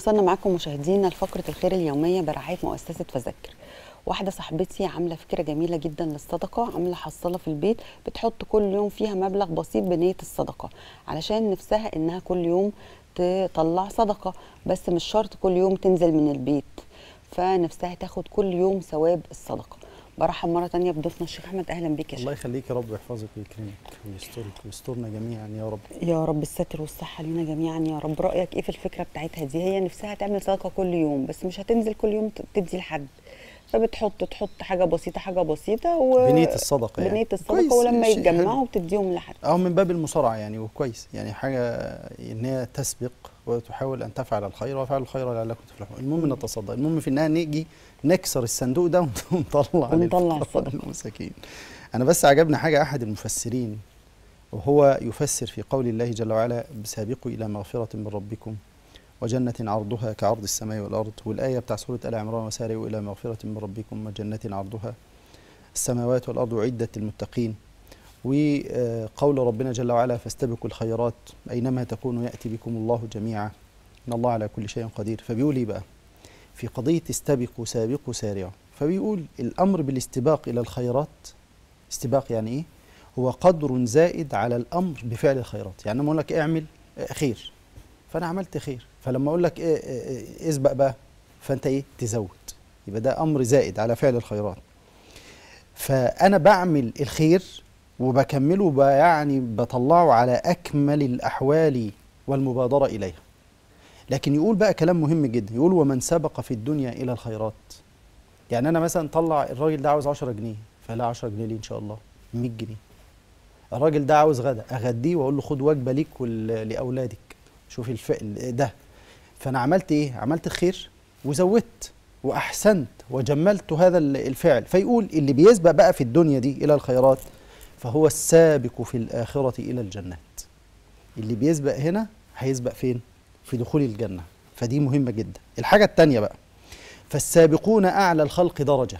وصلنا معاكم مشاهدينا لفقرة الخير اليومية برعاية مؤسسة فذكر واحدة صاحبتي عاملة فكرة جميلة جدا للصدقة عاملة حصالة في البيت بتحط كل يوم فيها مبلغ بسيط بنية الصدقة علشان نفسها انها كل يوم تطلع صدقة بس مش شرط كل يوم تنزل من البيت فنفسها تاخد كل يوم ثواب الصدقة برحب مرة تانية بضيفنا الشيخ أحمد أهلا بك يا الله شيخ يخليك يا رب ويحفظك ويكرمك ويسترك ويسترنا جميعا يا رب يا رب الستر والصحة لينا جميعا يا رب رأيك ايه في الفكرة بتاعتها دي هي نفسها تعمل صدقة كل يوم بس مش هتنزل كل يوم ت- تدي لحد فبتحط تحط حاجة بسيطة حاجة بسيطة و بنية الصدقة يعني بنية كويس، الصدقة ولما شيء يتجمعوا حلو. بتديهم لحد أو من باب المصارعة يعني وكويس يعني حاجة إن هي تسبق وتحاول أن تفعل الخير وفعل الخير لعلكم تفلحون المهم نتصدق المهم في النهاية نيجي نكسر الصندوق ده ونطلع ونطلع للفقراء الصدقة. والمساكين أنا بس عجبني حاجة أحد المفسرين وهو يفسر في قول الله جل وعلا سابقوا إلى مغفرة من ربكم وجنة عرضها كعرض السماء والأرض والآية بتاع سورة آل عمران وسارعوا إلى مغفرة من ربكم وجنة عرضها السماوات والأرض أعدت للمتقين وقول ربنا جل وعلا فاستبقوا الخيرات أينما تكونوا يأتي بكم الله جميعا إن الله على كل شيء قدير فبيقول إيه بقى في قضية استبقوا سابقوا سارعوا فبيقول الأمر بالاستباق إلى الخيرات استباق يعني إيه هو قدر زائد على الأمر بفعل الخيرات يعني لما أقول لك اعمل آه، خير فأنا عملت خير فلما أقول لك إيه إيه إيه اسبق بقى فأنت إيه تزود يبقى ده أمر زائد على فعل الخيرات فأنا بعمل الخير وبكمله بقى يعني بطلعه على أكمل الأحوال والمبادرة إليها لكن يقول بقى كلام مهم جدا يقول ومن سبق في الدنيا إلى الخيرات يعني أنا مثلا طلع الراجل ده عاوز 10 جنيه فلا 10 جنيه ليه إن شاء الله 100 جنيه الراجل ده عاوز غدا أغديه وأقول له خد وجبة ليك ول- لأولادك شوف الفعل ده فأنا عملت إيه؟ عملت الخير وزودت وأحسنت وجملت هذا ال- الفعل فيقول اللي بيسبق بقى في الدنيا دي إلى الخيرات فهو السابق في الآخرة إلى الجنات اللي بيسبق هنا هيسبق فين؟ في دخول الجنة فدي مهمة جدا الحاجة التانية بقى فالسابقون أعلى الخلق درجة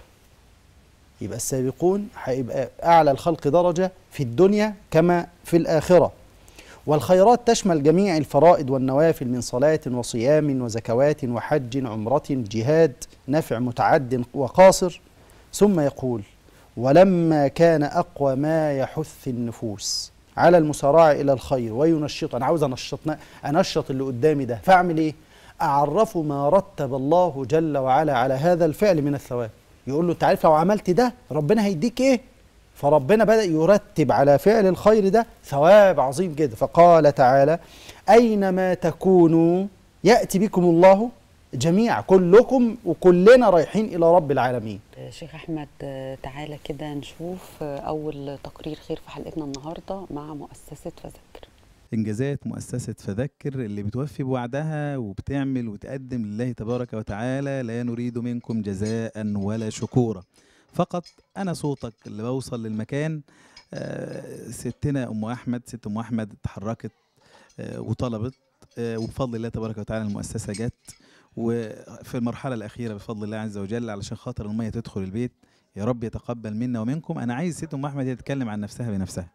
يبقى السابقون هيبقى أعلى الخلق درجة في الدنيا كما في الآخرة والخيرات تشمل جميع الفرائض والنوافل من صلاة وصيام وزكوات وحج عمرة جهاد نفع متعد وقاصر ثم يقول ولما كان أقوى ما يحث النفوس على المسارعة إلى الخير وينشط أنا عاوز أنشط أنشط اللي قدامي ده فأعمل إيه؟ أعرفه ما رتب الله جل وعلا على هذا الفعل من الثواب يقول له أنت عارف لو عملت ده ربنا هيديك إيه؟ فربنا بدأ يرتب على فعل الخير ده ثواب عظيم جدا فقال تعالى أينما تكونوا يأتي بكم الله جميعا كلكم وكلنا رايحين إلى رب العالمين شيخ أحمد آه، تعالى كده نشوف آه، أول تقرير خير في حلقتنا النهاردة مع مؤسسة فذكر إنجازات مؤسسة فذكر اللي بتوفي بوعدها وبتعمل وتقدم لله تبارك وتعالى لا نريد منكم جزاء ولا شكورا فقط أنا صوتك اللي بوصل للمكان آه، ستنا أم أحمد ست أم أحمد اتحركت آه، وطلبت آه، وبفضل الله تبارك وتعالى المؤسسة جت وفي المرحلة الأخيرة بفضل الله عز وجل علشان خاطر المية تدخل البيت يا رب يتقبل منا ومنكم أنا عايز ست أم أحمد هي تتكلم عن نفسها بنفسها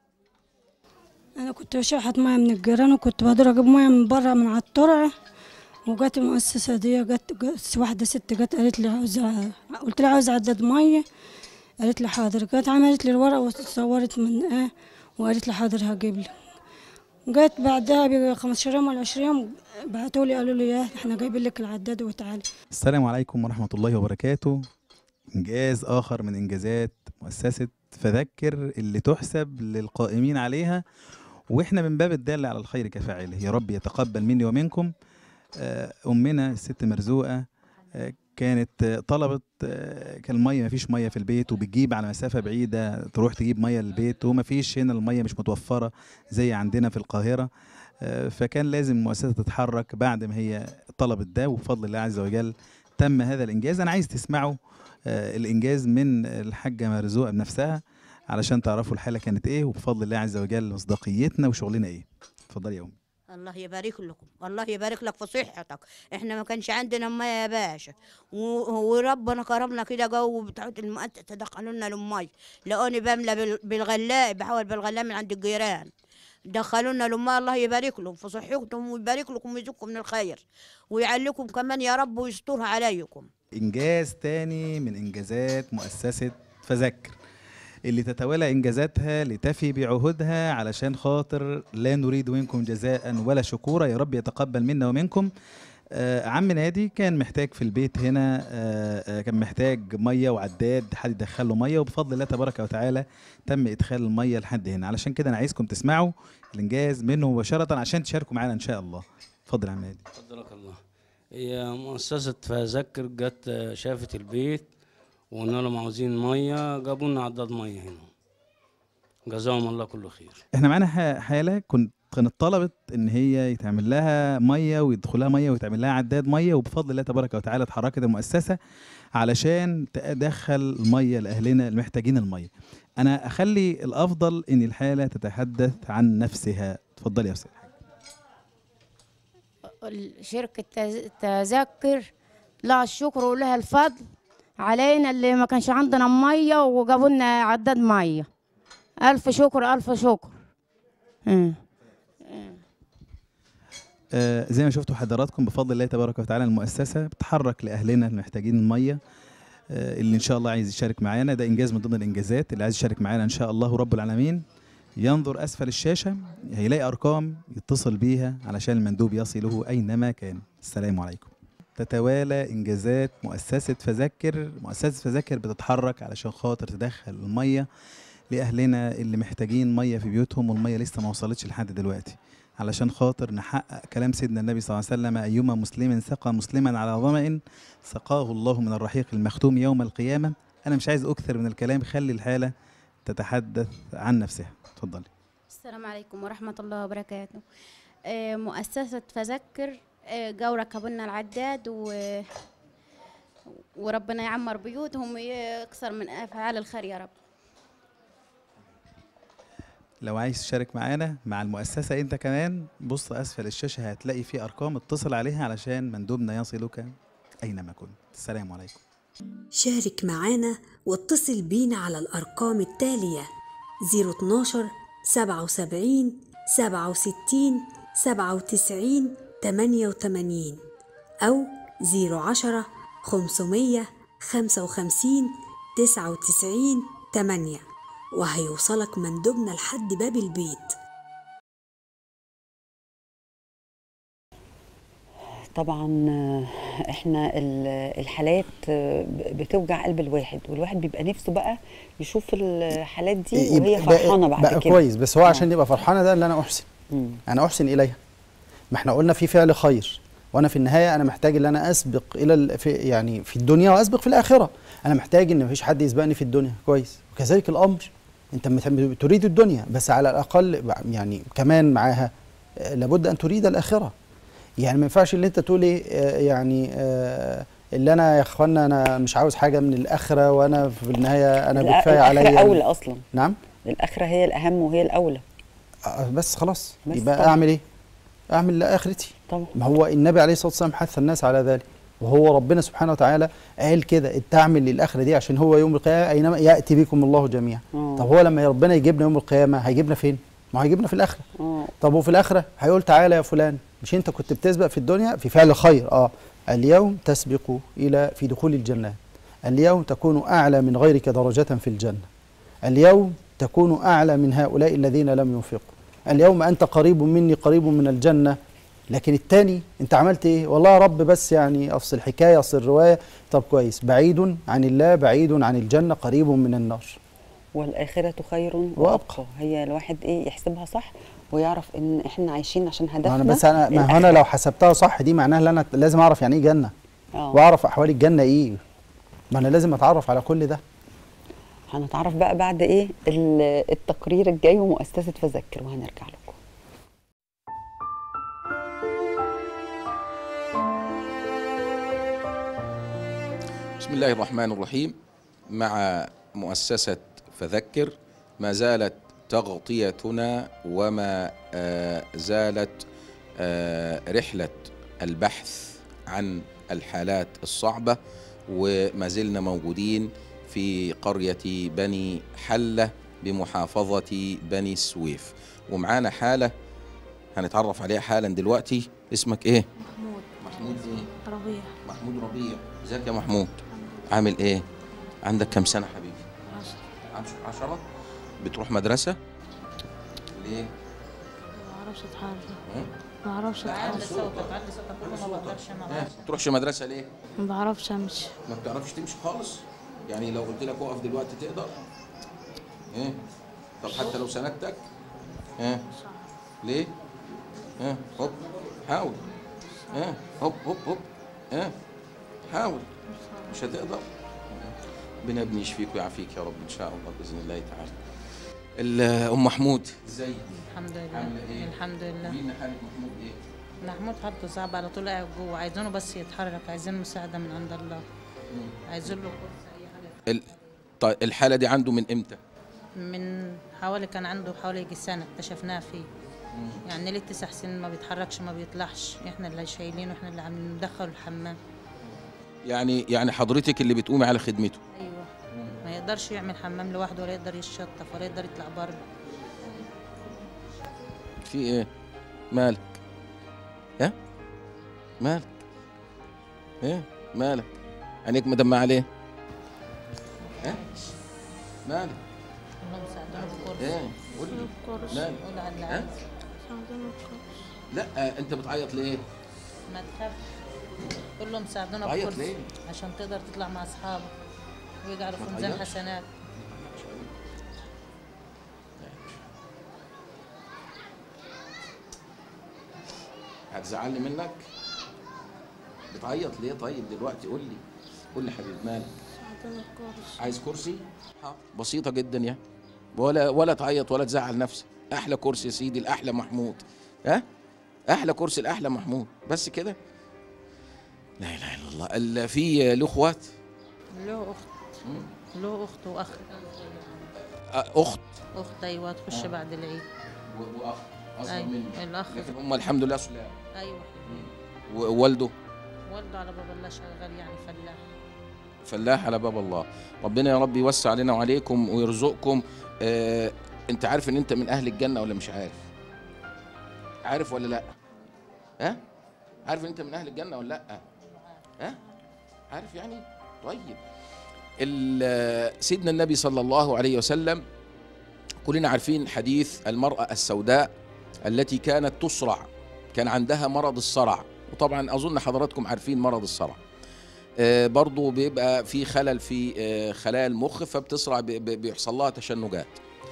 انا كنت بشحت ميه من الجيران وكنت بقدر اجيب ميه من بره من على الترع وجت المؤسسه دي جت, جت واحده ست جت قالت لي عاوزه قلت لها عاوزه عداد ميه قالت لي حاضر جت عملت لي الورقه وصورت من ايه وقالت لي حاضر هجيب لك جت بعدها ب 15 يوم ولا 20 يوم بعتوا لي قالوا لي ايه احنا جايبين لك العداد وتعالي السلام عليكم ورحمة الله وبركاته إنجاز آخر من إنجازات مؤسسة فذكر اللي تحسب للقائمين عليها وإحنا من باب الدال على الخير كفاعله يا رب يتقبل مني ومنكم آه، أمنا الست مرزوقة آه، كانت آه، طلبت آه، كان المية مفيش مية في البيت وبتجيب على مسافة بعيدة تروح تجيب مية للبيت ومفيش هنا المية مش متوفرة زي عندنا في القاهرة آه، فكان لازم المؤسسة تتحرك بعد ما هي طلبت ده وبفضل الله عز وجل تم هذا الإنجاز أنا عايز تسمعوا آه، الإنجاز من الحاجة مرزوقة بنفسها علشان تعرفوا الحالة كانت إيه وبفضل الله عز وجل مصداقيتنا وشغلنا إيه اتفضلي يا أم الله يبارك لكم الله يبارك لك في صحتك احنا ما كانش عندنا ميه يا باشا و- وربنا كرمنا كده جو بتاعت المؤسسه دخلوا لنا المي لقوني بملى بال- بالغلاء بحاول بالغلاء من عند الجيران دخلونا لما الله يبارك لهم في صحتكم ويبارك لكم ويزكم من الخير ويعليكم كمان يا رب ويسترها عليكم انجاز تاني من انجازات مؤسسه فذكر اللي تتوالى انجازاتها لتفي بعهودها علشان خاطر لا نريد منكم جزاء ولا شكورا يا رب يتقبل منا ومنكم آه عم نادي كان محتاج في البيت هنا آه آه كان محتاج ميه وعداد حد يدخل له ميه وبفضل الله تبارك وتعالى تم ادخال الميه لحد هنا علشان كده انا عايزكم تسمعوا الانجاز منه مباشره عشان تشاركوا معانا ان شاء الله اتفضل يا عم نادي قدرك الله هي مؤسسة فذكر جت شافت البيت وقلنا لهم عاوزين مية جابوا لنا عداد مية هنا جزاهم الله كل خير احنا معانا ح- حاله كنت كانت طلبت ان هي يتعمل لها ميه ويدخل لها ميه ويتعمل لها عداد ميه وبفضل الله تبارك وتعالى اتحركت المؤسسه علشان تدخل الميه لاهلنا المحتاجين الميه انا اخلي الافضل ان الحاله تتحدث عن نفسها اتفضلي يا استاذ شركة تز- تذكر لها الشكر ولها الفضل علينا اللي ما كانش عندنا مية وجابوا لنا عداد مية ألف شكر ألف شكر مم. آه، زي ما شفتوا حضراتكم بفضل الله تبارك وتعالى المؤسسه بتحرك لاهلنا المحتاجين الميه آه، اللي ان شاء الله عايز يشارك معانا ده انجاز من ضمن الانجازات اللي عايز يشارك معانا ان شاء الله رب العالمين ينظر اسفل الشاشه هيلاقي ارقام يتصل بيها علشان المندوب يصله اينما كان السلام عليكم تتوالى انجازات مؤسسه فذكر مؤسسه فذكر بتتحرك علشان خاطر تدخل الميه لاهلنا اللي محتاجين ميه في بيوتهم والميه لسه ما وصلتش لحد دلوقتي علشان خاطر نحقق كلام سيدنا النبي صلى الله عليه وسلم أيما مسلم سقى مسلما على ظمأ سقاه الله من الرحيق المختوم يوم القيامة أنا مش عايز أكثر من الكلام خلي الحالة تتحدث عن نفسها اتفضلي السلام عليكم ورحمة الله وبركاته آه، مؤسسة فذكر آه، جو ركبوا لنا العداد و وربنا يعمر بيوتهم ويكثر من أفعال الخير يا رب لو عايز تشارك معانا مع المؤسسة أنت كمان بص أسفل الشاشة هتلاقي فيه أرقام اتصل عليها علشان مندوبنا يصلك أينما كنت السلام عليكم شارك معانا واتصل بينا على الأرقام التالية 012 77 67 97 88 أو 010 500 55 99 8 وهيوصلك مندوبنا لحد باب البيت طبعا آه، احنا ال- الحالات آه، ب- بتوجع قلب الواحد والواحد بيبقى نفسه بقى يشوف الحالات دي وهي يبقى- فرحانه بعد بقى كده كويس بس هو آه. عشان يبقى فرحانه ده اللي انا احسن مم. انا احسن اليها ما احنا قلنا في فعل خير وانا في النهايه انا محتاج ان انا اسبق الى ال- في يعني في الدنيا واسبق في الاخره انا محتاج ان مفيش حد يسبقني في الدنيا كويس وكذلك الامر انت مت- تريد الدنيا بس على الاقل ب- يعني كمان معاها آه، لابد ان تريد الاخره يعني ما ينفعش اللي انت تقول ايه آه، يعني آه، اللي انا يا اخوانا انا مش عاوز حاجه من الاخره وانا في النهايه انا الأ- بكفايه الآخرة عليا اولى اصلا نعم الاخره هي الاهم وهي الاولى آه، بس خلاص بس يبقى طبعا. اعمل ايه اعمل لاخرتي طبعا ما هو النبي عليه الصلاه والسلام حث الناس على ذلك وهو ربنا سبحانه وتعالى قال كده تعمل للاخره دي عشان هو يوم القيامه اينما ياتي بكم الله جميعا آه. طب هو لما ربنا يجيبنا يوم القيامه هيجيبنا فين ما هو هيجيبنا في الاخره اه طب وفي الاخره هيقول تعالى يا فلان مش انت كنت بتسبق في الدنيا في فعل خير اه اليوم تسبق الى في دخول الجنات اليوم تكون اعلى من غيرك درجه في الجنه اليوم تكون اعلى من هؤلاء الذين لم ينفقوا اليوم انت قريب مني قريب من الجنه لكن التاني انت عملت ايه والله يا رب بس يعني افصل حكايه اصل روايه طب كويس بعيد عن الله بعيد عن الجنه قريب من النار والاخره خير وأبقى. وابقى هي الواحد ايه يحسبها صح ويعرف ان احنا عايشين عشان ما هدفنا انا بس انا ما هو انا الآخرة. لو حسبتها صح دي معناها ان انا لازم اعرف يعني ايه جنه اه واعرف احوال الجنه ايه ما انا لازم اتعرف على كل ده هنتعرف بقى بعد ايه ال- التقرير الجاي ومؤسسه فذكر وهنرجع لكم بسم الله الرحمن الرحيم مع مؤسسة فذكر ما زالت تغطيتنا وما آه، زالت آه، رحلة البحث عن الحالات الصعبة وما زلنا موجودين في قرية بني حلة بمحافظة بني السويف ومعانا حالة هنتعرف عليها حالا دلوقتي اسمك ايه؟ محمود محمود ايه؟ ربيع محمود ربيع ازيك يا محمود عامل ايه؟ عندك كم سنة حبيبي؟ عشر عش- عشرة بتروح مدرسة؟ ليه؟ ما اعرفش اتحرك ها؟ ما اعرفش اتحرك ها؟ ما تروحش مدرسة ليه؟ ما بعرفش امشي ما بتعرفش تمشي خالص يعني لو قلت لك اقف دلوقتي تقدر ايه طب حتى لو سندتك ها ليه ها هوب حاول ها هوب هوب هوب ها حاول مش هتقدر ربنا يبني يشفيك ويعافيك يا رب ان شاء الله باذن الله تعالى ال- ام محمود ازيك الحمد لله عاملة إيه؟ الحمد لله مين حالك محمود ايه محمود حالته صعبة على طول قاعد جوه عايزينه بس يتحرك عايزين مساعدة من عند الله عايزين له كورس أي حاجة ال... طيب الحاله دي عنده من امتى من حوالي كان عنده حوالي يجي سنة اكتشفناها فيه يعني ليه تسع سنين ما بيتحركش ما بيطلعش احنا اللي شايلينه احنا اللي عاملين ندخله الحمام يعني يعني حضرتك اللي بتقومي على خدمته ايوه ما يقدرش يعمل حمام لوحده ولا يقدر يشطف ولا يقدر يطلع بره في ايه مالك ها مالك ايه مالك عينيك مدمعه ليه ها مالك كلهم ساعدونا بكورس ايه قول لي كورس مالك قول على اللي ها عايز. ساعدوني بكورس لا انت بتعيط ليه ما تخافش كلهم ساعدونا تعيط بكورس ليه؟ عشان تقدر تطلع مع اصحابك ويجعلوا ما في ميزان تعيطش. حسنات هتزعلني منك بتعيط ليه طيب دلوقتي قول لي قول لي حبيب مالك ساعدوني بكورس عايز كرسي بسيطة جدا يعني ولا ولا تعيط ولا تزعل نفسك أحلى كرسي يا سيدي الأحلى محمود ها أحلى كرسي الأحلى محمود بس كده لا إله إلا الله ال- في له إخوات له اخت له اخت واخ أ- أخت اخت ايوه تخش آه. بعد العيد و- وأخ أصغر أيوة، مني الاخ لكن هم الحمد لله سلام ايوه ووالده والده على باب الله شغال يعني فلاح فلاح على باب الله ربنا يا رب يوسع علينا وعليكم ويرزقكم آه انت عارف ان انت من اهل الجنه ولا مش عارف عارف ولا لا ها عارف ان انت من اهل الجنه ولا لا ها عارف يعني طيب ال- سيدنا النبي صلى الله عليه وسلم كلنا عارفين حديث المرأة السوداء التي كانت تصرع كان عندها مرض الصرع وطبعا أظن حضراتكم عارفين مرض الصرع آه، برضو بيبقى في خلل في آه، خلايا المخ فبتصرع ب- ب- بيحصل لها تشنجات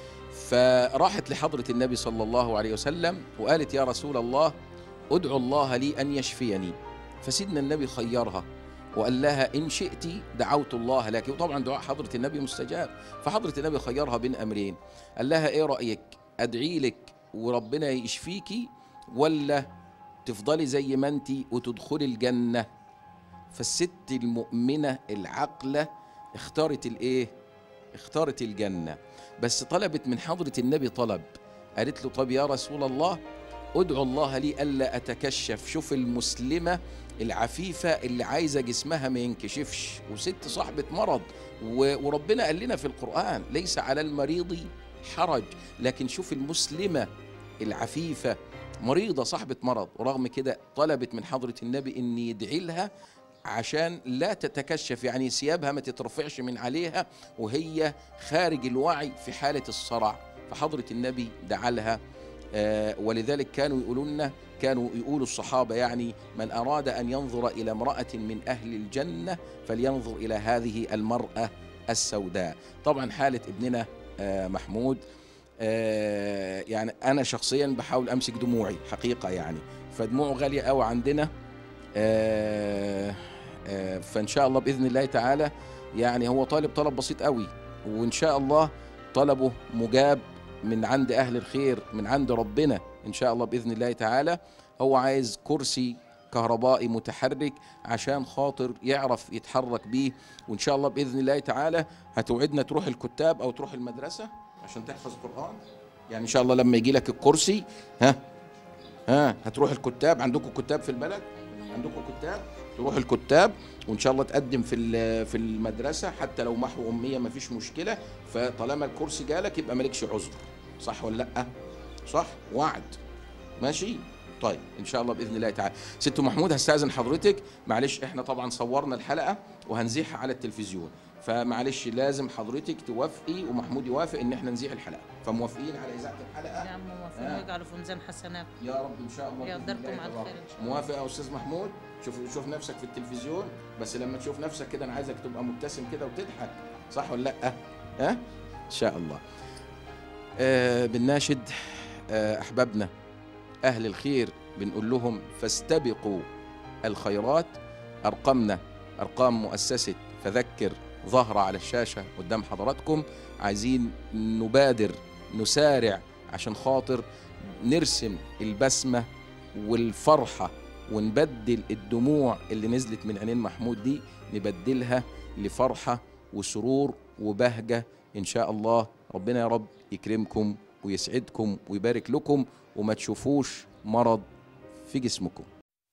فراحت لحضرة النبي صلى الله عليه وسلم وقالت يا رسول الله ادعو الله لي أن يشفيني فسيدنا النبي خيرها وقال لها إن شئت دعوت الله لك وطبعا دعاء حضرة النبي مستجاب فحضرة النبي خيرها بين أمرين قال لها إيه رأيك أدعي لك وربنا يشفيكي ولا تفضلي زي ما أنت وتدخلي الجنة فالست المؤمنة العاقلة اختارت الايه اختارت الجنة بس طلبت من حضرة النبي طلب قالت له طب يا رسول الله ادعو الله لي ألا أتكشف شوف المسلمة العفيفة اللي عايزة جسمها ما ينكشفش وست صاحبة مرض و- وربنا قال لنا في القرآن ليس على المريض حرج لكن شوف المسلمة العفيفة مريضة صاحبة مرض ورغم كده طلبت من حضرة النبي أن يدعي لها عشان لا تتكشف يعني ثيابها ما تترفعش من عليها وهي خارج الوعي في حالة الصرع فحضرة النبي دعا لها آه، ولذلك كانوا يقولوا لنا كانوا يقولوا الصحابة يعني من أراد أن ينظر إلى امرأة من أهل الجنة فلينظر إلى هذه المرأة السوداء طبعا حالة ابننا آه، محمود آه، يعني أنا شخصيا بحاول أمسك دموعي حقيقة يعني فدموعه غالية قوي عندنا آه، آه، فإن شاء الله بإذن الله تعالى يعني هو طالب طلب بسيط قوي وإن شاء الله طلبه مجاب من عند أهل الخير من عند ربنا إن شاء الله بإذن الله تعالى هو عايز كرسي كهربائي متحرك عشان خاطر يعرف يتحرك بيه وإن شاء الله بإذن الله تعالى هتوعدنا تروح الكتاب أو تروح المدرسة عشان تحفظ قرآن يعني إن شاء الله لما يجي لك الكرسي ها ها هتروح الكتاب عندكم كتاب في البلد عندكم كتاب تروح الكتاب وان شاء الله تقدم في ال- في المدرسه حتى لو محو اميه ما فيش مشكله فطالما الكرسي جالك يبقى مالكش عذر صح ولا لا صح وعد ماشي طيب ان شاء الله باذن الله تعالى ست محمود هستاذن حضرتك معلش احنا طبعا صورنا الحلقه وهنزيحها على التلفزيون فمعلش لازم حضرتك توافقي ومحمود يوافق ان احنا نزيح الحلقه فموافقين على اذاعه الحلقه يا عم موافقين آه. ويجعلوا في ميزان حسنات يا رب ان شاء الله بإذن يقدركم الله على تبارك. الخير ان شاء الله موافق يا استاذ محمود شوف شوف نفسك في التلفزيون بس لما تشوف نفسك كده انا عايزك تبقى مبتسم كده وتضحك صح ولا لا ها ان شاء الله آه بنناشد آه احبابنا اهل الخير بنقول لهم فاستبقوا الخيرات ارقامنا ارقام مؤسسه فذكر ظاهره على الشاشه قدام حضراتكم عايزين نبادر نسارع عشان خاطر نرسم البسمه والفرحه ونبدل الدموع اللي نزلت من عينين محمود دي نبدلها لفرحه وسرور وبهجه ان شاء الله ربنا يا رب يكرمكم ويسعدكم ويبارك لكم وما تشوفوش مرض في جسمكم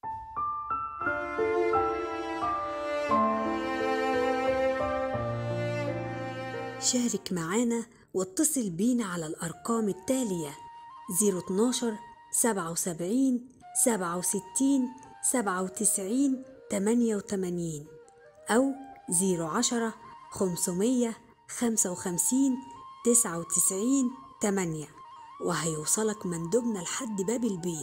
شارك معانا واتصل بينا على الأرقام التالية 012 77 67 97 88 أو 010 500 55 99 8 وهيوصلك مندوبنا لحد باب البيت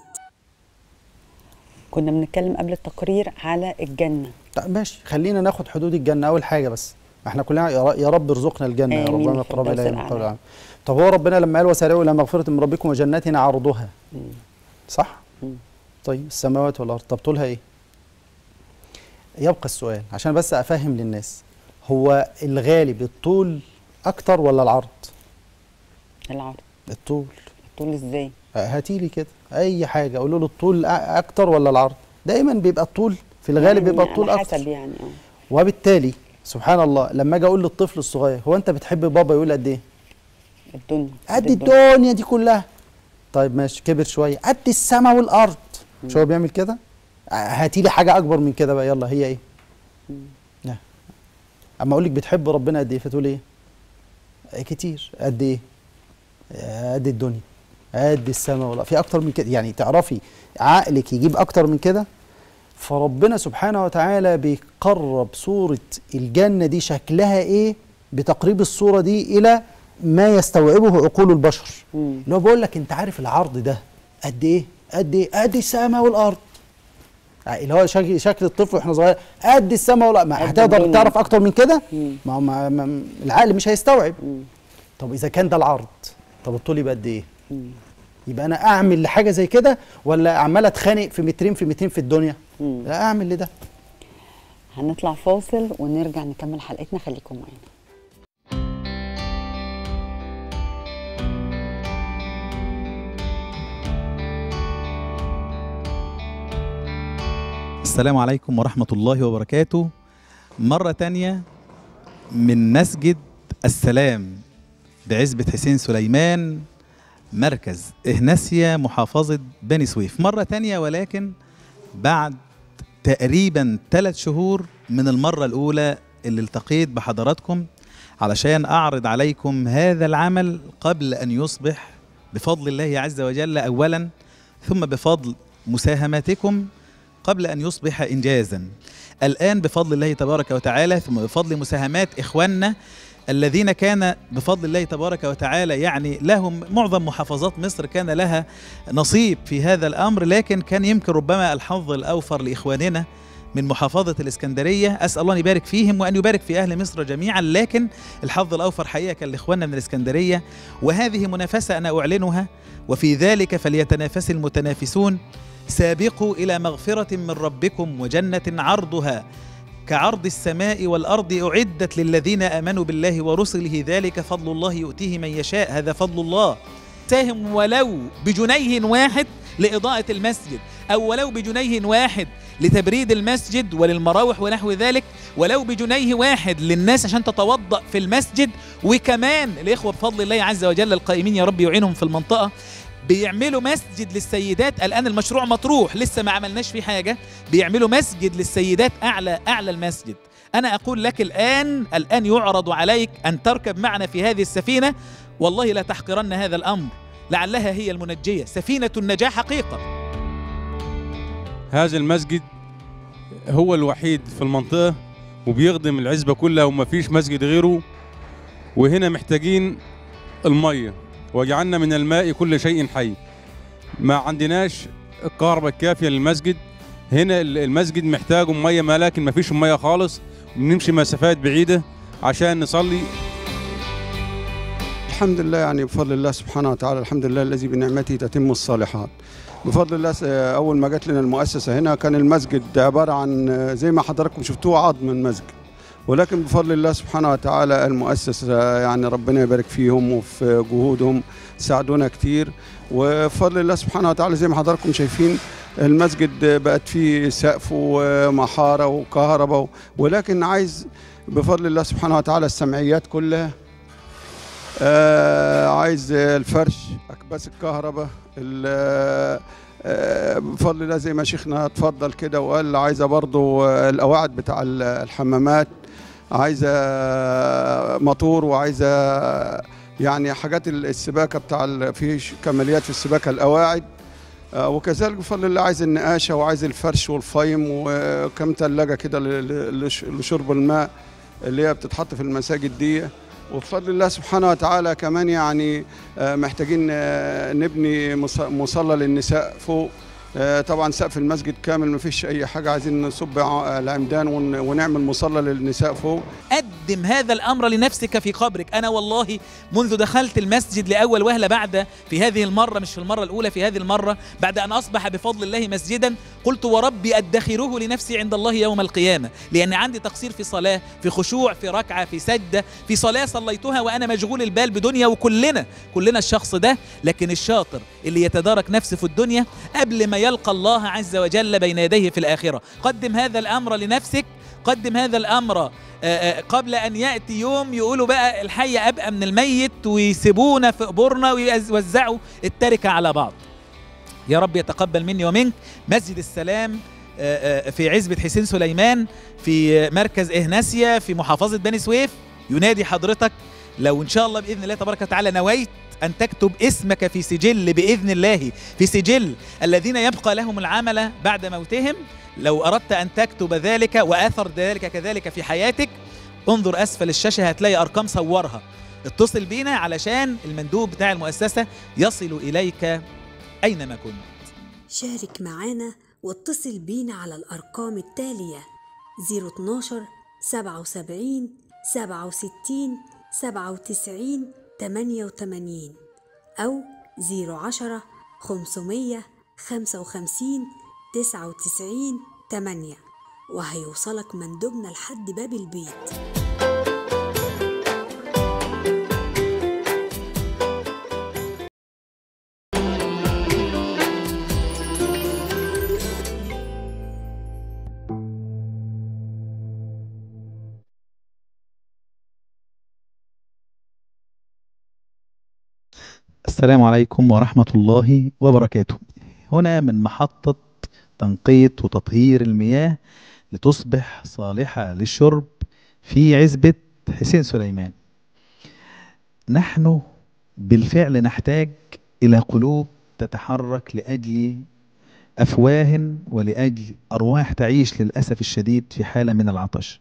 كنا بنتكلم قبل التقرير على الجنه طيب ماشي خلينا ناخد حدود الجنه اول حاجه بس ما احنا كلنا يا ر- يا رب ارزقنا الجنه يا رب آمين، وما قرب الفردوس اليها من الأعلى. قول العام. طب هو ربنا لما قال وسارعوا الى مغفره من ربكم وجنات عرضها صح طيب السماوات والارض طب طولها ايه يبقى السؤال عشان بس افهم للناس هو الغالب الطول اكتر ولا العرض العرض الطول الطول ازاي هاتي لي كده اي حاجه قولوا له الطول أ- اكتر ولا العرض دايما بيبقى الطول في الغالب يعني بيبقى الطول على اكتر حسب يعني اه وبالتالي سبحان الله لما اجي اقول للطفل الصغير هو انت بتحب بابا يقول قد ايه الدنيا قد الدنيا دي كلها طيب ماشي كبر شويه قد السماء والارض مش هو بيعمل كده هاتي لي حاجه اكبر من كده بقى يلا هي ايه لا اما اقول لك بتحب ربنا قد ايه فتقول ايه آه، كتير قد ايه آه، قد الدنيا قد السماء والارض في اكتر من كده يعني تعرفي عقلك يجيب اكتر من كده فربنا سبحانه وتعالى بيقرب صورة الجنة دي شكلها ايه بتقريب الصورة دي الى ما يستوعبه عقول البشر اللي هو بيقول لك انت عارف العرض ده قد ايه قد ايه قد السماء والارض اللي هو شكل شكل الطفل واحنا صغير قد السماء والارض ما قد هتقدر الدنيا. تعرف اكتر من كده ما هو ما ما العقل مش هيستوعب طب اذا كان ده العرض طب الطول يبقى قد ايه يبقى انا اعمل لحاجه زي كده ولا عمال اتخانق في مترين في مترين في الدنيا لا اعمل لده هنطلع فاصل ونرجع نكمل حلقتنا خليكم معانا السلام عليكم ورحمة الله وبركاته مرة تانية من مسجد السلام بعزبة حسين سليمان مركز إهناسيا محافظة بني سويف مرة تانية ولكن بعد تقريبا ثلاث شهور من المرة الأولى اللي التقيت بحضراتكم علشان أعرض عليكم هذا العمل قبل أن يصبح بفضل الله عز وجل أولا ثم بفضل مساهماتكم قبل أن يصبح إنجازا الآن بفضل الله تبارك وتعالى ثم بفضل مساهمات إخواننا الذين كان بفضل الله تبارك وتعالى يعني لهم معظم محافظات مصر كان لها نصيب في هذا الأمر لكن كان يمكن ربما الحظ الأوفر لإخواننا من محافظة الإسكندرية أسأل الله أن يبارك فيهم وأن يبارك في أهل مصر جميعا لكن الحظ الأوفر حقيقة كان لإخواننا من الإسكندرية وهذه منافسة أنا أعلنها وفي ذلك فليتنافس المتنافسون سابقوا إلى مغفرة من ربكم وجنة عرضها كعرض السماء والأرض أعدت للذين آمنوا بالله ورسله ذلك فضل الله يؤتيه من يشاء هذا فضل الله ساهم ولو بجنيه واحد لإضاءة المسجد أو ولو بجنيه واحد لتبريد المسجد وللمراوح ونحو ذلك ولو بجنيه واحد للناس عشان تتوضأ في المسجد وكمان الإخوة بفضل الله عز وجل القائمين يا رب يعينهم في المنطقة بيعملوا مسجد للسيدات الان المشروع مطروح لسه ما عملناش فيه حاجه بيعملوا مسجد للسيدات اعلى اعلى المسجد انا اقول لك الان الان يعرض عليك ان تركب معنا في هذه السفينه والله لا تحقرن هذا الامر لعلها هي المنجيه سفينه النجاه حقيقه هذا المسجد هو الوحيد في المنطقة وبيخدم العزبة كلها وما فيش مسجد غيره وهنا محتاجين المية وجعلنا من الماء كل شيء حي ما عندناش الكهرباء الكافية للمسجد هنا المسجد محتاج مية ما لكن ما فيش مية خالص بنمشي مسافات بعيدة عشان نصلي الحمد لله يعني بفضل الله سبحانه وتعالى الحمد لله الذي بنعمته تتم الصالحات بفضل الله س- اول ما جت لنا المؤسسه هنا كان المسجد عباره عن زي ما حضراتكم شفتوه عظم من مسجد ولكن بفضل الله سبحانه وتعالى المؤسسه يعني ربنا يبارك فيهم وفي جهودهم ساعدونا كتير وبفضل الله سبحانه وتعالى زي ما حضراتكم شايفين المسجد بقت فيه سقف ومحاره وكهرباء ولكن عايز بفضل الله سبحانه وتعالى السمعيات كلها آه عايز الفرش اكباس الكهرباء ال- آه بفضل الله زي ما شيخنا اتفضل كده وقال عايزه برضو آه، القواعد بتاع ال- الحمامات عايزه موتور وعايزه يعني حاجات ال- السباكه بتاع ال- في ش- كماليات في السباكه القواعد آه، وكذلك بفضل الله عايز النقاشه وعايز الفرش والفايم وكم ثلاجه كده ل- ل- لش- لشرب الماء اللي هي بتتحط في المساجد دي وبفضل الله سبحانه وتعالى كمان يعني آه، محتاجين آه، نبني مص- مصلى للنساء فوق آه، طبعا سقف المسجد كامل ما فيش اي حاجه عايزين نصب ع- العمدان ون- ونعمل مصلى للنساء فوق قدم هذا الامر لنفسك في قبرك انا والله منذ دخلت المسجد لاول وهله بعد في هذه المره مش في المره الاولى في هذه المره بعد ان اصبح بفضل الله مسجدا قلت وربي ادخره لنفسي عند الله يوم القيامه لان عندي تقصير في صلاه في خشوع في ركعه في سجده في صلاه صليتها وانا مشغول البال بدنيا وكلنا كلنا الشخص ده لكن الشاطر اللي يتدارك نفسه في الدنيا قبل ما يلقى الله عز وجل بين يديه في الاخره قدم هذا الامر لنفسك قدم هذا الامر آه، آه، قبل ان ياتي يوم يقولوا بقى الحي ابقى من الميت ويسيبونا في قبورنا ويوزعوا التركه على بعض يا رب يتقبل مني ومنك مسجد السلام آه، آه، في عزبة حسين سليمان في مركز إهناسيا في محافظة بني سويف ينادي حضرتك لو إن شاء الله بإذن الله تبارك وتعالى نويت أن تكتب اسمك في سجل بإذن الله في سجل الذين يبقى لهم العمل بعد موتهم لو أردت أن تكتب ذلك وأثر ذلك كذلك في حياتك انظر أسفل الشاشة هتلاقي أرقام صورها اتصل بينا علشان المندوب بتاع المؤسسة يصل إليك أينما كنت شارك معانا واتصل بينا على الأرقام التالية 012 77 67 97 88 أو 010 500 55 99 8 وهيوصلك مندوبنا لحد باب البيت السلام عليكم ورحمة الله وبركاته هنا من محطة تنقية وتطهير المياه لتصبح صالحة للشرب في عزبة حسين سليمان نحن بالفعل نحتاج إلى قلوب تتحرك لأجل أفواه ولأجل أرواح تعيش للأسف الشديد في حالة من العطش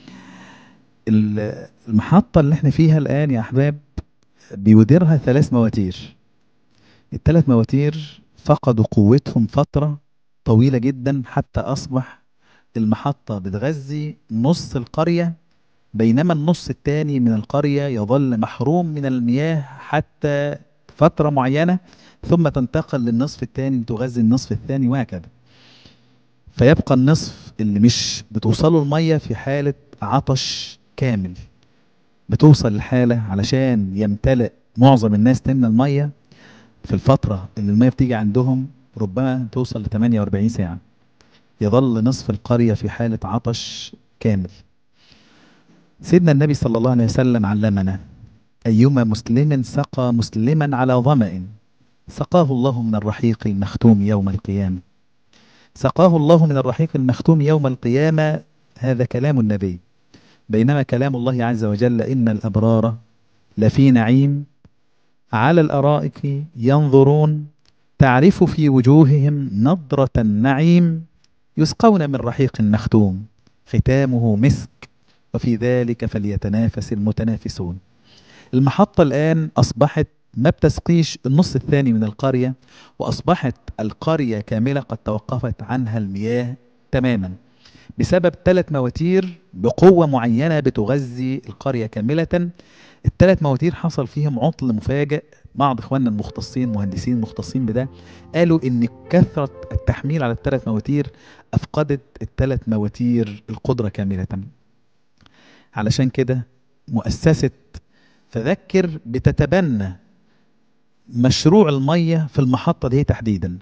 ال- المحطة اللي احنا فيها الآن يا أحباب بيديرها ثلاث مواتير الثلاث مواتير فقدوا قوتهم فترة طويلة جدا حتى أصبح المحطة بتغذي نص القرية بينما النص الثاني من القرية يظل محروم من المياه حتى فترة معينة ثم تنتقل للنصف الثاني تغذي النصف الثاني وهكذا فيبقى النصف اللي مش بتوصله المية في حالة عطش كامل بتوصل لحالة علشان يمتلئ معظم الناس تملى المية في الفترة اللي المية بتيجي عندهم ربما توصل ل 48 ساعة يظل نصف القرية في حالة عطش كامل سيدنا النبي صلى الله عليه وسلم علمنا أيما مسلم سقى مسلما على ظمأ سقاه الله من الرحيق المختوم يوم القيامة سقاه الله من الرحيق المختوم يوم القيامة هذا كلام النبي بينما كلام الله عز وجل إن الأبرار لفي نعيم على الأرائك ينظرون تعرف في وجوههم نضرة النعيم يسقون من رحيق مختوم ختامه مسك وفي ذلك فليتنافس المتنافسون المحطة الآن أصبحت ما بتسقيش النص الثاني من القرية وأصبحت القرية كاملة قد توقفت عنها المياه تماما بسبب ثلاث مواتير بقوة معينة بتغذي القرية كاملة الثلاث مواتير حصل فيهم عطل مفاجئ بعض اخواننا المختصين مهندسين مختصين بده قالوا ان كثرة التحميل على الثلاث مواتير افقدت الثلاث مواتير القدرة كاملة علشان كده مؤسسة فذكر بتتبنى مشروع المية في المحطة دي تحديدا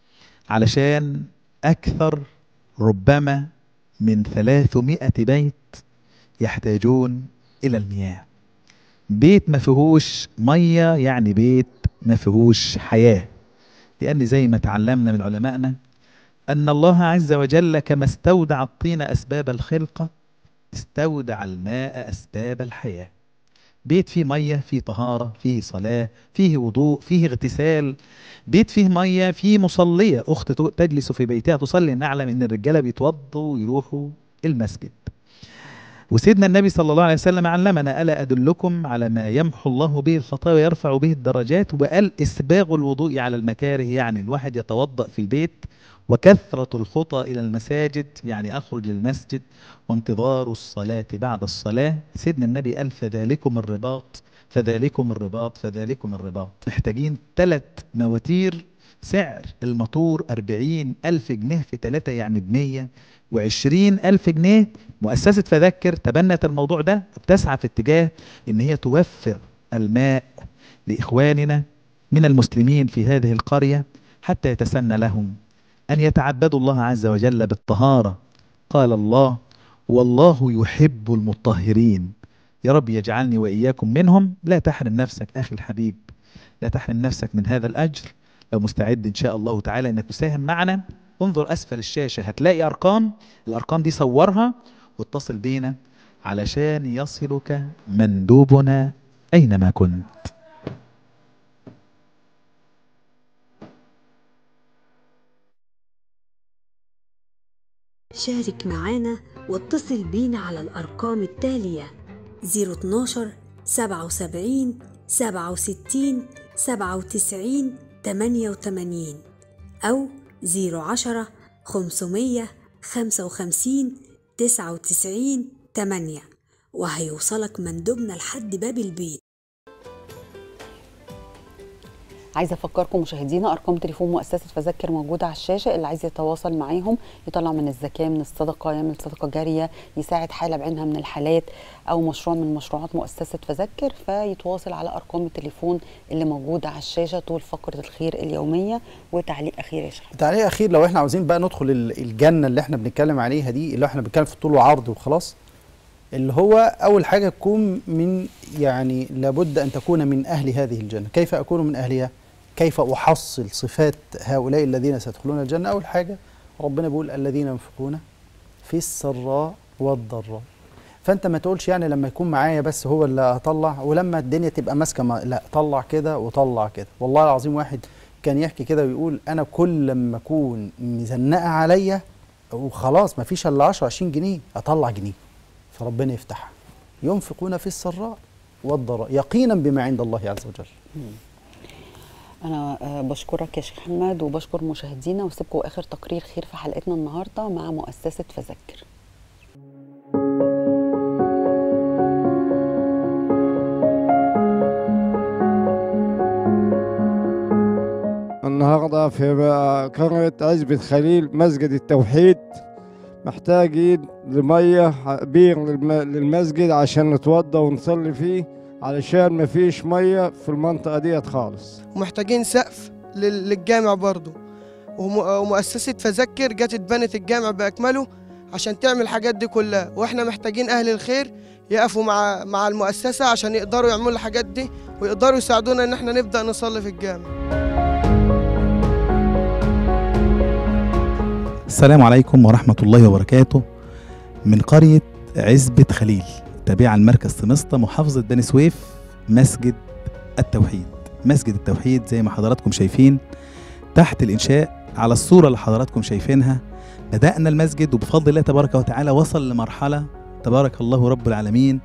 علشان أكثر ربما من 300 بيت يحتاجون إلى المياه بيت ما فيهوش مية يعني بيت ما فيهوش حياة لأن زي ما تعلمنا من علمائنا أن الله عز وجل كما استودع الطين أسباب الخلقة استودع الماء أسباب الحياة بيت فيه مية فيه طهارة فيه صلاة فيه وضوء فيه اغتسال بيت فيه مية فيه مصلية أخت تجلس في بيتها تصلي نعلم إن الرجالة بيتوضوا ويروحوا المسجد وسيدنا النبي صلى الله عليه وسلم علمنا ألا أدلكم على ما يمحو الله به الخطايا ويرفع به الدرجات وقال إسباغ الوضوء على المكاره يعني الواحد يتوضأ في البيت وكثرة الخطى إلى المساجد يعني أخرج للمسجد وانتظار الصلاة بعد الصلاة سيدنا النبي قال فذلكم الرباط فذلكم الرباط فذلكم الرباط محتاجين ثلاث مواتير سعر الموتور أربعين ألف جنيه في ثلاثة يعني بمية وعشرين ألف جنيه مؤسسة فذكر تبنت الموضوع ده بتسعى في اتجاه ان هي توفر الماء لإخواننا من المسلمين في هذه القرية حتى يتسنى لهم أن يتعبدوا الله عز وجل بالطهارة قال الله والله يحب المطهرين يا رب يجعلني وإياكم منهم لا تحرم نفسك أخي الحبيب لا تحرم نفسك من هذا الأجر لو مستعد إن شاء الله تعالى أنك تساهم معنا انظر أسفل الشاشة هتلاقي أرقام الأرقام دي صورها واتصل بينا علشان يصلك مندوبنا أينما كنت شارك معانا واتصل بينا على الأرقام التالية 012 77 67 97 88 أو 010 500 55 99 8 وهيوصلك مندوبنا لحد باب البيت عايزه افكركم مشاهدينا ارقام تليفون مؤسسه فذكر موجوده على الشاشه اللي عايز يتواصل معاهم يطلع من الزكاه من الصدقه يعمل صدقه جاريه يساعد حاله بعينها من الحالات او مشروع من مشروعات مؤسسه فذكر فيتواصل على ارقام التليفون اللي موجوده على الشاشه طول فقره الخير اليوميه وتعليق اخير يا شيخ تعليق اخير لو احنا عاوزين بقى ندخل ال- الجنه اللي احنا بنتكلم عليها دي اللي احنا بنتكلم في طول وعرض وخلاص اللي هو اول حاجه تكون من يعني لابد ان تكون من اهل هذه الجنه كيف اكون من اهلها كيف احصل صفات هؤلاء الذين سيدخلون الجنه اول حاجه ربنا بيقول الذين ينفقون في السراء والضراء فانت ما تقولش يعني لما يكون معايا بس هو اللي هطلع ولما الدنيا تبقى ماسكه ما- لا طلع كده وطلع كده والله العظيم واحد كان يحكي كده ويقول انا كل لما اكون مزنقه عليا وخلاص ما فيش الا 10 20 جنيه اطلع جنيه فربنا يفتحها ينفقون في السراء والضراء يقينا بما عند الله عز وجل انا آه، بشكرك يا شيخ محمد وبشكر مشاهدينا وسيبكم اخر تقرير خير في حلقتنا النهارده مع مؤسسه فذكر النهارده في قرية عزبة خليل مسجد التوحيد محتاجين لمية بير للم- للمسجد عشان نتوضى ونصلي فيه علشان مفيش مية في المنطقة ديت خالص ومحتاجين سقف لل- للجامع برضه وم- ومؤسسة فذكر جت اتبنت الجامع بأكمله عشان تعمل الحاجات دي كلها واحنا محتاجين أهل الخير يقفوا مع مع المؤسسة عشان يقدروا يعملوا الحاجات دي ويقدروا يساعدونا إن احنا نبدأ نصلي في الجامع السلام عليكم ورحمة الله وبركاته من قرية عزبة خليل تابعة لمركز سمسطة محافظة بني سويف مسجد التوحيد مسجد التوحيد زي ما حضراتكم شايفين تحت الإنشاء على الصورة اللي حضراتكم شايفينها بدأنا المسجد وبفضل الله تبارك وتعالى وصل لمرحلة تبارك الله رب العالمين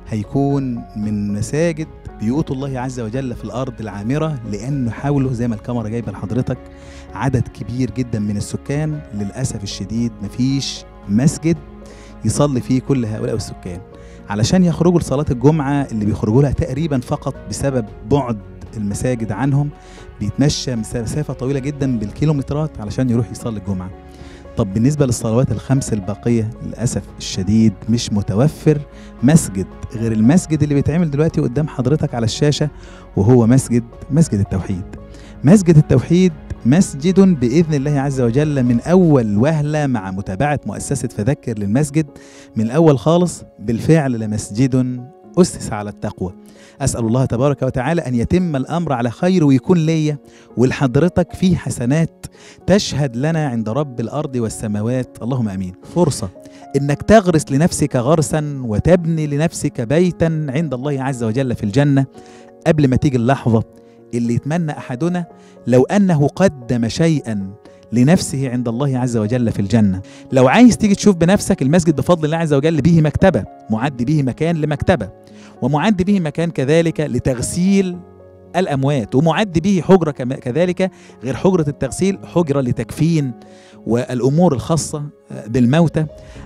هيكون من مساجد بيوت الله عز وجل في الأرض العامرة لأنه حاولوا زي ما الكاميرا جايبة لحضرتك عدد كبير جدا من السكان للأسف الشديد مفيش مسجد يصلي فيه كل هؤلاء السكان علشان يخرجوا لصلاة الجمعة اللي بيخرجوا لها تقريبا فقط بسبب بعد المساجد عنهم بيتمشى مسافة طويلة جدا بالكيلومترات علشان يروح يصلي الجمعة طب بالنسبة للصلوات الخمس الباقية للأسف الشديد مش متوفر مسجد غير المسجد اللي بيتعمل دلوقتي قدام حضرتك على الشاشة وهو مسجد مسجد التوحيد مسجد التوحيد مسجد بإذن الله عز وجل من أول وهلة مع متابعة مؤسسة فذكر للمسجد من الأول خالص بالفعل لمسجد أسس على التقوى أسأل الله تبارك وتعالى أن يتم الأمر على خير ويكون ليا ولحضرتك فيه حسنات تشهد لنا عند رب الأرض والسماوات اللهم أمين فرصة إنك تغرس لنفسك غرسا وتبني لنفسك بيتا عند الله عز وجل في الجنة قبل ما تيجي اللحظة اللي يتمنى أحدنا لو أنه قدم شيئا لنفسه عند الله عز وجل في الجنة لو عايز تيجي تشوف بنفسك المسجد بفضل الله عز وجل به مكتبة معد به مكان لمكتبة ومعد به مكان كذلك لتغسيل الأموات ومعد به حجرة كما- كذلك غير حجرة التغسيل حجرة لتكفين والأمور الخاصة بالموتى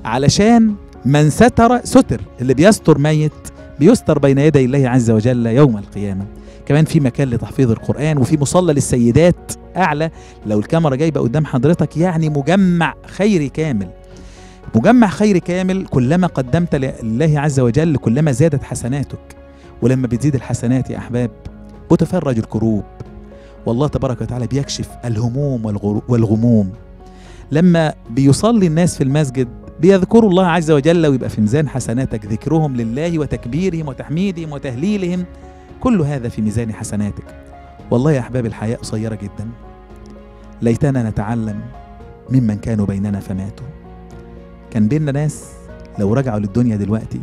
علشان من ستر ستر اللي بيستر ميت بيستر بين يدي الله عز وجل يوم القيامة كمان في مكان لتحفيظ القرآن وفي مصلى للسيدات أعلى لو الكاميرا جايبة قدام حضرتك يعني مجمع خيري كامل مجمع خيري كامل كلما قدمت لله عز وجل كلما زادت حسناتك ولما بتزيد الحسنات يا أحباب بتفرج الكروب والله تبارك وتعالى بيكشف الهموم والغرو- والغموم لما بيصلي الناس في المسجد بيذكروا الله عز وجل ويبقى في ميزان حسناتك ذكرهم لله وتكبيرهم وتحميدهم وتهليلهم كل هذا في ميزان حسناتك والله يا أحباب الحياة قصيرة جدا ليتنا نتعلم ممن كانوا بيننا فماتوا كان بيننا ناس لو رجعوا للدنيا دلوقتي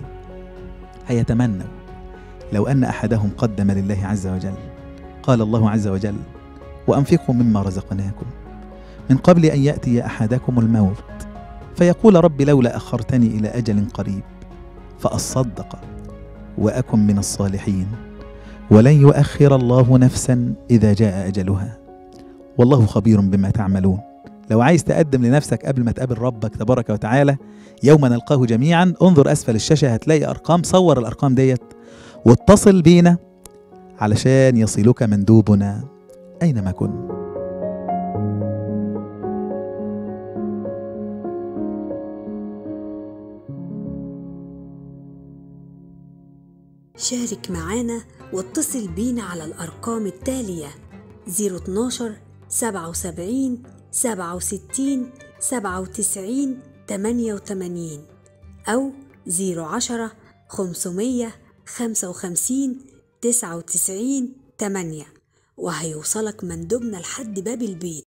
هيتمنوا لو أن أحدهم قدم لله عز وجل قال الله عز وجل وأنفقوا مما رزقناكم من قبل أن يأتي أحدكم الموت فيقول رب لولا أخرتني إلى أجل قريب فأصدق وأكن من الصالحين ولن يؤخر الله نفسا إذا جاء أجلها والله خبير بما تعملون لو عايز تقدم لنفسك قبل ما تقابل ربك تبارك وتعالى يوم نلقاه جميعا انظر أسفل الشاشة هتلاقي أرقام صور الأرقام ديت واتصل بينا علشان يصلك مندوبنا أينما كنت شارك معانا واتصل بينا على الأرقام التالية 012 77 67 97 88 أو 010 500 55 99 8 وهيوصلك مندوبنا لحد باب البيت